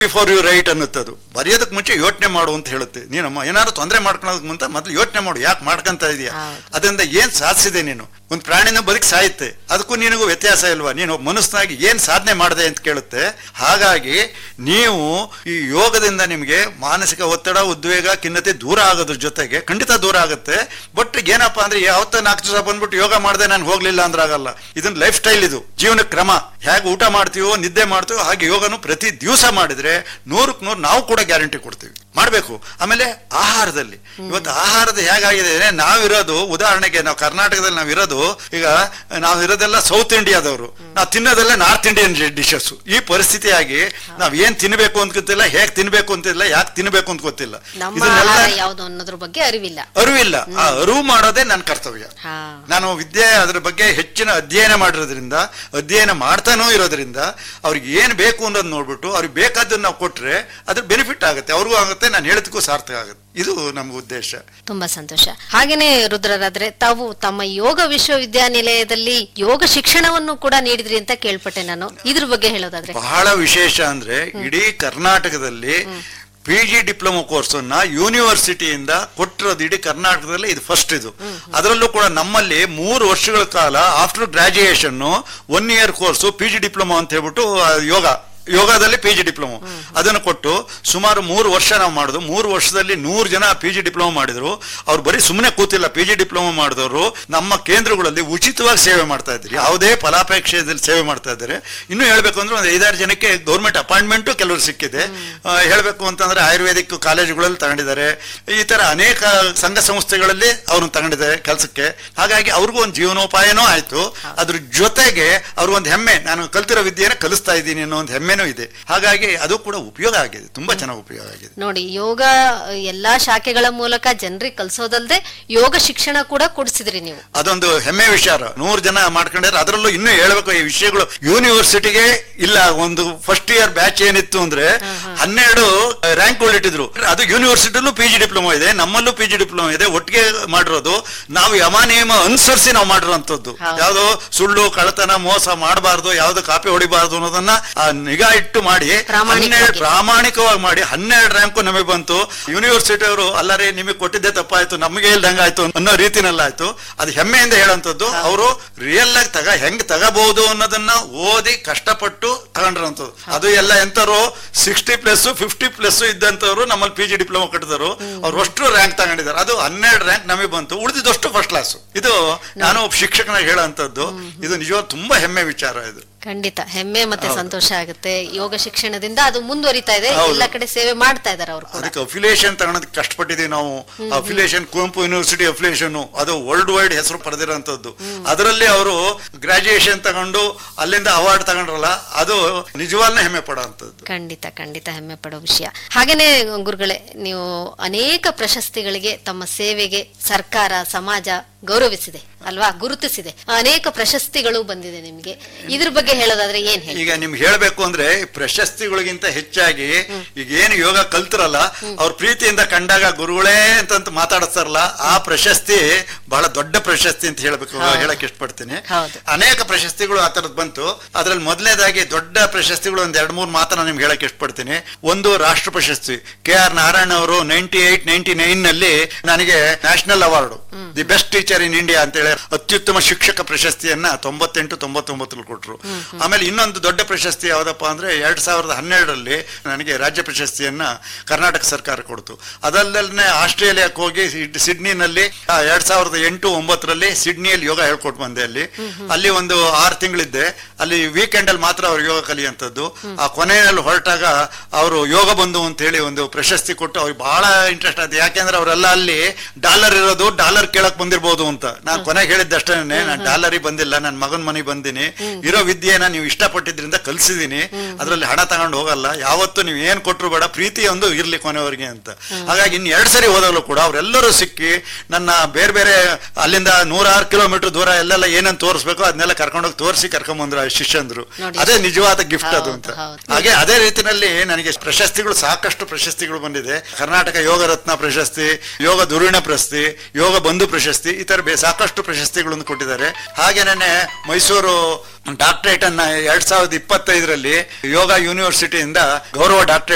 Before you right ಅನ್ನುತ್ತದು ಬರೆಯೋದಕ್ಕೆ ಮುಂಚೆ ಯೋಚನೆ ಮಾಡು ಅಂತ ಹೇಳುತ್ತೆ ನೀನಮ್ಮ ಏನಾದ್ರು ತೊಂದರೆ ಮಾಡ್ಕೊಳ್ಳೋದಕ್ಕೆ ಮುಂತ ಮೊದಲು ಯೋಚನೆ ಮಾಡು ಯಾಕೆ ಮಾಡ್ಕೊಂತ ಇದೀಯಾ ಹೌದು. ಅದರಿಂದ ಏನ್ ಸಾಧಿಸಿದೆ ನೀನು ಒಂದು ಪ್ರಾಣಿನ ಬದುಕಿ ಸಾಯುತ್ತೆ ಅದಕ್ಕೂ ನಿನಗೂ ವ್ಯತ್ಯಾಸ ಇಲ್ವಾ ನೀನು ಒಬ್ಬ ಮನಸ್ಸಿನಾಗಿ ಏನ್ ಸಾಧನೆ ಮಾಡಿದೆ ಅಂತ ಕೇಳುತ್ತೆ ಹಾಗಾಗಿ ನೀವು ಈ ಯೋಗದಿಂದ ನಿಮಗೆ ಮಾನಸಿಕ ಒತ್ತಡ ಉದ್ವೇಗ ಖಿನ್ನತೆ ದೂರ ಆಗೋದ್ರ ಜೊತೆಗೆ ಖಂಡಿತ ದೂರ ಆಗುತ್ತೆ ಬಟ್ ಏನಪ್ಪಾ ಅಂದ್ರೆ ಯಾವತ್ತ ನಾಲ್ಕು ದಿವಸ ಬಂದ್ಬಿಟ್ಟು ಯೋಗ ಮಾಡದೆ ನಾನು ಹೋಗ್ಲಿಲ್ಲ ಅಂದ್ರೆ ಆಗಲ್ಲ ಇದನ್ನ ಲೈಫ್ ಸ್ಟೈಲ್ ಇದು ಜೀವನ ಕ್ರಮ ಹೇಗೆ ಊಟ ಮಾಡ್ತೀವೋ ನಿದ್ದೆ ಮಾಡ್ತೀವೋ ಹಾಗೆ ಯೋಗನು ಪ್ರತಿ ದಿವಸ ಮಾಡಿದ್ರೆ ನೂರಕ್ಕೆ ನೂರು ನಾವು ಕೂಡ ಗ್ಯಾರಂಟಿ ಕೊಡ್ತೀವಿ ಮಾಡಬೇಕು ಆಮೇಲೆ ಆಹಾರದಲ್ಲಿ ಇವತ್ತು ಆಹಾರದ ಹೇಗಾಗಿದೆ ಅಂದ್ರೆ ನಾವಿರೋದು ಉದಾಹರಣೆಗೆ ನಾವು ಕರ್ನಾಟಕದಲ್ಲಿ ನಾವಿರೋದು ಈಗ ನಾವು ಇರೋದೆಲ್ಲ ಸೌತ್ ಇಂಡಿಯಾದವರು ನಾವು ತಿನ್ನೋದೆಲ್ಲ ನಾರ್ತ್ ಇಂಡಿಯನ್ ಡಿಶಸ್ ಈ ಪರಿಸ್ಥಿತಿಯಾಗಿ ನಾವ್ ಏನ್ ತಿನ್ಬೇಕು ಅಂತ ಗೊತ್ತಿಲ್ಲ ಹೇಗ್ ತಿನ್ಬೇಕು ಅಂತಿಲ್ಲ ಯಾಕೆ ತಿನ್ಬೇಕು ಅಂತ ಗೊತ್ತಿಲ್ಲ ನಮ್ಮ ಇದನ್ನೆಲ್ಲ ಆಹಾರ ಯಾವುದು ಅನ್ನೋದ್ರ ಬಗ್ಗೆ ಅರಿವಿಲ್ಲ ಅರಿವಿಲ್ಲ ಆ ಅರಿವು ಮಾಡೋದೇ ನನ್ನ ಕರ್ತವ್ಯ ಹಾ ನಾನು ವಿದ್ಯೆ ಅದ್ರ ಬಗ್ಗೆ ಹೆಚ್ಚಿನ ಅಧ್ಯಯನ ಮಾಡಿರೋದ್ರಿಂದ ಅಧ್ಯಯನ ಮಾಡ್ತಾನೂ ಇರೋದ್ರಿಂದ ಅವ್ರಿಗೆ ಏನ್ ಬೇಕು ಅನ್ನೋದು ನೋಡ್ಬಿಟ್ಟು ಅವ್ರಿಗೆ ಬೇಕಾದನ್ನ ನಾವು ಕೊಟ್ರೆ ಅದ್ರ ಬೆನಿಫಿಟ್ ಆಗುತ್ತೆ ಅವ್ರಿಗೂ ಆಗುತ್ತೆ ನಾನು ಹೇಳಿದಕ್ಕೂ ಸಾರ್ಥಕ ಆಗುತ್ತೆ ಇದು ನಮ್ಮ ಉದ್ದೇಶ ತುಂಬಾ ಸಂತೋಷ ಹಾಗೇನೆ ರುದ್ರರಾದ್ರೆ ತಾವು ತಮ್ಮ ಯೋಗ ವಿಶ್ವವಿದ್ಯಾನಿಲಯದಲ್ಲಿ ಯೋಗ ಶಿಕ್ಷಣವನ್ನು ಕೂಡ ನೀಡಿದ್ರಿ ಅಂತ ಕೇಳ್ಪಟ್ಟೆ ನಾನು ಇದ್ರ ಬಗ್ಗೆ ಹೇಳೋದಾದ್ರೆ ಬಹಳ ವಿಶೇಷ ಅಂದ್ರೆ ಇಡೀ ಕರ್ನಾಟಕದಲ್ಲಿ ಪಿ ಜಿ ಡಿಪ್ಲೊಮಾ ಕೋರ್ಸ್ ಅನ್ನ ಯೂನಿವರ್ಸಿಟಿಯಿಂದ ಕೊಟ್ಟಿರೋದು ಇಡೀ ಕರ್ನಾಟಕದಲ್ಲಿ ಇದು ಫಸ್ಟ್ ಇದು ಅದರಲ್ಲೂ ಕೂಡ ನಮ್ಮಲ್ಲಿ ಮೂರು ವರ್ಷಗಳ ಕಾಲ after graduation one year course P G diploma ಅಂತ ಹೇಳ್ಬಿಟ್ಟು ಆ, ಯೋಗ ಯೋಗದಲ್ಲಿ ಪಿ ಜಿ ಡಿಪ್ಲೊಮಾ ಅದನ್ನು ಕೊಟ್ಟು ಸುಮಾರು ಮೂರು ವರ್ಷ ನಾವು ಮಾಡುದು ಮೂರು ವರ್ಷದಲ್ಲಿ ನೂರು ಜನ ಪಿ ಜಿ ಡಿಪ್ಲೊಮಾ ಮಾಡಿದ್ರು ಅವ್ರು ಬರೀ ಸುಮ್ಮನೆ ಕೂತಿಲ್ಲ ಪಿ ಜಿ ಡಿಪ್ಲೊಮಾ ಮಾಡಿದವರು ನಮ್ಮ ಕೇಂದ್ರಗಳಲ್ಲಿ ಉಚಿತವಾಗಿ ಸೇವೆ ಮಾಡ್ತಾ ಇದ್ರು ಯಾವುದೇ ಫಲಾಪೇಕ್ಷೆಯಲ್ಲಿ ಸೇವೆ ಮಾಡ್ತಾ ಇದ್ದಾರೆ ಇನ್ನು ಹೇಳ್ಬೇಕು ಅಂದ್ರೆ ಒಂದು ಐದಾರು ಜನಕ್ಕೆ ಗೌರ್ಮೆಂಟ್ ಅಪಾಯಿಂಟ್ಮೆಂಟು ಕೆಲವರು ಸಿಕ್ಕಿದೆ ಆ, ಹೇಳ್ಬೇಕು ಅಂತಂದ್ರೆ ಆಯುರ್ವೇದಿಕ್ ಕಾಲೇಜುಗಳಲ್ಲಿ ತಗೊಂಡಿದ್ದಾರೆ ಈ ತರ ಅನೇಕ ಸಂಘ ಸಂಸ್ಥೆಗಳಲ್ಲಿ ಅವ್ರನ್ನ ತಗೊಂಡಿದ್ದಾರೆ ಕೆಲಸಕ್ಕೆ ಹಾಗಾಗಿ ಅವ್ರಿಗೂ ಒಂದು ಜೀವನೋಪಾಯನೂ ಆಯ್ತು ಅದ್ರ ಜೊತೆಗೆ ಅವ್ರು ಒಂದು ಹೆಮ್ಮೆ ನಾನು ಕಲ್ತಿರೋ ವಿದ್ಯೆನ ಕಲಿಸ್ತಾ ಇದ್ದೀನಿ ಅನ್ನೋ ಒಂದು ಹೆಮ್ಮೆನೂ ಇದೆ ಹಾಗಾಗಿ ಅದು ಕೂಡ ಉಪಯೋಗ ಆಗಿದೆ ತುಂಬಾ ಚೆನ್ನಾಗಿ ಉಪಯೋಗ ಆಗಿದೆ ನೋಡಿ ಯೋಗ ಎಲ್ಲಾ ಶಾಖೆಗಳ ಮೂಲಕ ಜನರಿಗೆ ಕಲ್ಸೋದಲ್ದೆ ಯೋಗ ಶಿಕ್ಷಣ ಕೂಡ ಕೊಡಿಸಿದ್ರಿ ನೀವು ಅದೊಂದು ಹೆಮ್ಮೆ ವಿಚಾರ ನೂರು ಜನ ಮಾಡ್ಕೊಂಡಿದ್ರೆ ಅದರಲ್ಲೂ ಇನ್ನೂ ಹೇಳ್ಬೇಕು ಈ ವಿಷಯಗಳು ಯೂನಿವರ್ಸಿಟಿಗೆ ಇಲ್ಲ ಒಂದು ಫಸ್ಟ್ ಇಯರ್ ಬ್ಯಾಚ್ ಏನಿತ್ತು ಅಂದ್ರೆ ಹನ್ನೆರಡು ರ್ಯಾಂಕ್ ಇಟ್ಟಿದ್ರು ಅದು ಯೂನಿವರ್ಸಿಟಿಲೂ ಪಿ ಜಿ ಡಿಪ್ಲೊಮಾ ಇದೆ ನಮ್ಮಲ್ಲೂ ಪಿ ಜಿ ಡಿಪ್ಲೊಮಾ ಇದೆ ಒಟ್ಟಿಗೆ ಮಾಡಿರೋದು ನಾವು ಯಮ ನಿಯಮ ಅನುಸರಿಸಿ ನಾವು ಮಾಡಿರೋಂಥದ್ದು ಹೌದು. ಯಾವ್ದೋ ಸುಳ್ಳು ಕಳ್ಳತನ ಮೋಸ ಮಾಡಬಾರ್ದು ಯಾವ್ದು ಕಾಪಿ ಹೊಡಿಬಾರ್ದು ಅನ್ನೋದನ್ನ ಆ ನಿಗಾ ಇಟ್ಟು ಮಾಡಿ ಪ್ರಾಮಾಣಿಕವಾಗಿ. ಹನ್ನೆರಡು ಪ್ರಾಮಾಣಿಕವಾಗಿ ಮಾಡಿ ಹನ್ನೆರಡು ರ್ಯಾಂಕು ನಮಗೆ ಬಂತು ಯೂನಿವರ್ಸಿಟಿ ಅವರು ಅಲ್ಲರೇ ನಿಮಗೆ ಕೊಟ್ಟಿದ್ದೆ ತಪ್ಪಾಯ್ತು ನಮಗೆ ಇಲ್ದಂಗ ಆಯ್ತು ಅನ್ನೋ ರೀತಿನಲ್ಲಿ ಆಯ್ತು ಅದು ಹೆಮ್ಮೆಯಿಂದ ಹೇಳೋಂಥದ್ದು ಅವರು ರಿಯಲ್ ಆಗಿ ತಗ ಹೆಂಗ್ ತಗಬಹುದು ಅನ್ನೋದನ್ನ ಓದಿ ಕಷ್ಟಪಟ್ಟು ತಗೊಂಡ್ರಂಥದ್ದು ಅದು ಎಲ್ಲ ಎಂತರು ಸಿಕ್ಸ್ಟಿ ಪ್ಲಸ್ ಫಿಫ್ಟಿ ಪ್ಲಸ್ ಇದ್ದಂತವ್ರು ನಮ್ಮಲ್ಲಿ ಪಿ ಜಿ ಡಿಪ್ಲೊಮಾ ಕಟ್ಟಿದರು ಅವ್ರು ಅಷ್ಟು ರ್ಯಾಂಕ್ ತಗೊಂಡಿದ್ದಾರೆ ಅದು ಹನ್ನೆರಡು ರ್ಯಾಂಕ್ ನಮಗೆ ಬಂತು ಉಳಿದಿದ್ದಷ್ಟು ಫಸ್ಟ್ ಕ್ಲಾಸ್ ಇದು ನಾನು ಒಬ್ಬ ಶಿಕ್ಷಕನಾಗಿ ಹೇಳೋಂಥದ್ದು ಇದು ನಿಜವಾಗ್ ತುಂಬಾ ಹೆಮ್ಮೆ ವಿಚಾರ ಇದು ಖಂಡಿತ ಹೆಮ್ಮೆ ಮತ್ತೆ ಹೌದು. ಸಂತೋಷ ಆಗುತ್ತೆ ಯೋಗ ಶಿಕ್ಷಣದಿಂದ ಅದು ಮುಂದುವರಿತಾ ಇದೆ ಹೌದು. ಎಲ್ಲ ಕಡೆ ಸೇವೆ ಮಾಡ್ತಾ ಇದಾರೆ ಅವರು ಕೂಡ ಅದಕ್ಕೆ ಅಫಿಲಿಯೇಷನ್ ತಗೊಳೋದಕ್ಕೆ ಕಷ್ಟಪಟ್ಟಿದ್ದೀವಿ ನಾವು ಅಫಿಲಿಯೇಷನ್ ಕುವೆಂಪು ಯೂನಿವರ್ಸಿಟಿ ಅಫಿಲಿಯೇಷನ್ ಅದು ವರ್ಲ್ಡ್ ವೈಡ್ ಹೆಸರು ಪಡೆದಿರೋಂಥದ್ದು ಅದರಲ್ಲಿ ಅವರು ಗ್ರಾಜುಯೇಷನ್ ತಗೊಂಡು ಅಲ್ಲಿಂದ ಅವಾರ್ಡ್ ತಗೊಂಡ್ರಲ್ಲ ಅದು ನಿಜವಾಗ್ಲೂ ಹೆಮ್ಮೆ ಪಡೋಂಥದ್ದು ಖಂಡಿತ ಖಂಡಿತ ಹೆಮ್ಮೆ ಪಡೋ ವಿಷಯ ಹಾಗೇನೆ ಗುರುಗಳೇ ನೀವು ಅನೇಕ ಪ್ರಶಸ್ತಿಗಳಿಗೆ ತಮ್ಮ ಸೇವೆಗೆ ಸರ್ಕಾರ ಸಮಾಜ ಗೌರವಿಸಿದೆ ಅಲ್ವಾ ಗುರುತಿಸಿದೆ ಅನೇಕ ಪ್ರಶಸ್ತಿಗಳು ಬಂದಿದೆ ನಿಮ್ಗೆ ಇದ್ರ ಬಗ್ಗೆ ಹೇಳೋದಾದ್ರೆ ಏನ್ ಹೇಳಿ ಈಗ ನಿಮ್ಗೆ ಹೇಳ್ಬೇಕು ಅಂದ್ರೆ ಈ ಪ್ರಶಸ್ತಿಗಳಿಗಿಂತ ಹೆಚ್ಚಾಗಿ ಈಗ ಏನು ಯೋಗ ಕಲ್ತಿರಲ್ಲ ಅವ್ರ ಪ್ರೀತಿಯಿಂದ ಕಂಡಾಗ ಗುರುಗಳೇ ಅಂತ ಮಾತಾಡಿಸ್ತಾರಲ್ಲ ಆ ಪ್ರಶಸ್ತಿ ಬಹಳ ದೊಡ್ಡ ಪ್ರಶಸ್ತಿ ಅಂತ ಹೇಳ್ಬೇಕು ಹೌದು. ಹೇಳಕ್ ಇಷ್ಟಪಡ್ತೀನಿ ಹೌದು. ಅನೇಕ ಪ್ರಶಸ್ತಿಗಳು ಆ ತರದ್ ಬಂತು ಅದ್ರಲ್ಲಿ ಮೊದಲನೇದಾಗಿ ದೊಡ್ಡ ಪ್ರಶಸ್ತಿಗಳು ಒಂದ್ ಎರಡ್ ಮೂರು ಮಾತ್ರ ನಿಮ್ಗೆ ಹೇಳಕ್ ಇಷ್ಟಪಡ್ತೀನಿ ಒಂದು ರಾಷ್ಟ್ರ ಪ್ರಶಸ್ತಿ ಕೆ ಆರ್ ನಾರಾಯಣ ಅವರು ನೈನ್ಟಿ ಏಟ್ ನೈನ್ಟಿ ನೈನ್ ನಲ್ಲಿ ನನಗೆ national award the best teacher in India ಅಂತ ಹೇಳಿ ಅತ್ಯುತ್ತಮ ಶಿಕ್ಷಕ ಪ್ರಶಸ್ತಿಯನ್ನ ತೊಂಬತ್ತೆಂಟು ತೊಂಬತ್ತೊಂಬತ್ತರಲ್ಲಿ ಕೊಟ್ರು ಆಮೇಲೆ ಇನ್ನೊಂದು ದೊಡ್ಡ ಪ್ರಶಸ್ತಿ ಯಾವ್ದಪ್ಪ ಅಂದ್ರೆ ಎರಡ್ ಸಾವಿರದ ಹನ್ನೆರಡರಲ್ಲಿ ನನಗೆ ರಾಜ್ಯ ಪ್ರಶಸ್ತಿಯನ್ನ ಕರ್ನಾಟಕ ಸರ್ಕಾರ ಕೊಡ್ತು ಅದಲ್ಲದೆ ಆಸ್ಟ್ರೇಲಿಯಾಕ್ಕೆ ಹೋಗಿ ಸಿಡ್- ಸಿಡ್ನಿನಲ್ಲಿ ಆ, ಎರಡ್ ಸಾವಿರದ ಎಂಟು ಒಂಬತ್ತರಲ್ಲಿ ಸಿಡ್ನಿಯಲ್ಲಿ ಯೋಗ ಹೇಳ್ಕೊಟ್ಟು ಬಂದೆ ಅಲ್ಲಿ ಅಲ್ಲಿ ಒಂದು ಆರು ತಿಂಗಳಿದ್ದೆ ಅಲ್ಲಿ ವೀಕೆಂಡ್ ಅಲ್ಲಿ ಮಾತ್ರ ಅವ್ರು ಯೋಗ ಕಲಿಯುವಂಥದ್ದು ಆ ಕೊನೆಯಲ್ಲಿ ಹೊರಟಾಗ ಅವರು ಯೋಗ ಬಂಧು ಅಂತ ಹೇಳಿ ಒಂದು ಪ್ರಶಸ್ತಿ ಕೊಟ್ಟು ಅವ್ರಿಗೆ ಬಹಳ ಇಂಟ್ರೆಸ್ಟ್ ಆಯ್ತು ಯಾಕೆಂದ್ರೆ ಅವರೆಲ್ಲ ಅಲ್ಲಿ ಡಾಲರ್ ಇರೋದು ಡಾಲರ್ ಕೇಳಕ್ ಬಂದಿರ್ಬೋದು ಅಂತ ನಾನು ಕೊನೆಗೆ ಹೇಳಿದ್ದಷ್ಟೇ ನಾನು ಡಾಲರಿಗೆ ಬಂದಿಲ್ಲ ನನ್ನ ಮಗನ ಮನೆಗೆ ಬಂದಿನಿ ಇರೋ ವಿದ್ಯೆನ ನೀವು ಇಷ್ಟಪಟ್ಟಿದ್ರಿಂದ ಕಲ್ಸಿದೀನಿ ಅದರಲ್ಲಿ ಹಣ ತಗೊಂಡು ಹೋಗಲ್ಲ ಯಾವತ್ತು ನೀವು ಏನ್ ಕೊಟ್ರು ಬೇಡ ಪ್ರೀತಿ ಒಂದು ಇರ್ಲಿ ಕೊನೆವರೆಗೆ ಅಂತ ಹಾಗಾಗಿ ಇನ್ ಎರಡ್ ಸರಿ ಹೋದಾಗಲೂ ಕೂಡ ಅವರೆಲ್ಲರೂ ಸಿಕ್ಕಿ ನನ್ನ ಬೇರೆ ಬೇರೆ ಅಲ್ಲಿಂದ ನೂರಾರು ಕಿಲೋಮೀಟರ್ ದೂರ ಎಲ್ಲೆಲ್ಲ ಏನನ್ನ ತೋರಿಸ್ಬೇಕು ಅದನ್ನೆಲ್ಲ ಕರ್ಕೊಂಡೋಗಿ ತೋರಿಸಿ ಕರ್ಕೊಂಬಂದ್ರು ಆ ಶಿಷ್ಯಂದ್ರು ನೋಡಿ. ಅದೇ ನಿಜವಾದ ಗಿಫ್ಟ್ ಅದು ಹೌದು, ಅಂತ ಹೌದು. ಹಾಗೆ ಅದೇ ರೀತಿನಲ್ಲಿ ನನಗೆ ಪ್ರಶಸ್ತಿಗಳು ಸಾಕಷ್ಟು ಪ್ರಶಸ್ತಿಗಳು ಬಂದಿದೆ ಕರ್ನಾಟಕ ಯೋಗ ರತ್ನ ಪ್ರಶಸ್ತಿ ಯೋಗ ಧುರೀಣ ಪ್ರಶಸ್ತಿ ಯೋಗ ಬಂಧು ಪ್ರಶಸ್ತಿ ಈ ತರ ಬೇ- ಸಾಕಷ್ಟು ಪ್ರಶಸ್ತಿಗಳನ್ನು ಕೊಟ್ಟಿದ್ದಾರೆ ಹಾಗೆ ನೆನ್ನೆ ಮೈಸೂರು ಡಾಕ್ಟರೇಟ್ ಅನ್ನ ಎರಡ್ ಸಾವಿರದ ಇಪ್ಪತ್ತೈದರಲ್ಲಿ ಯೋಗ ಯೂನಿವರ್ಸಿಟಿಯಿಂದ ಗೌರವ ಡಾಕ್ಟರೇಟ್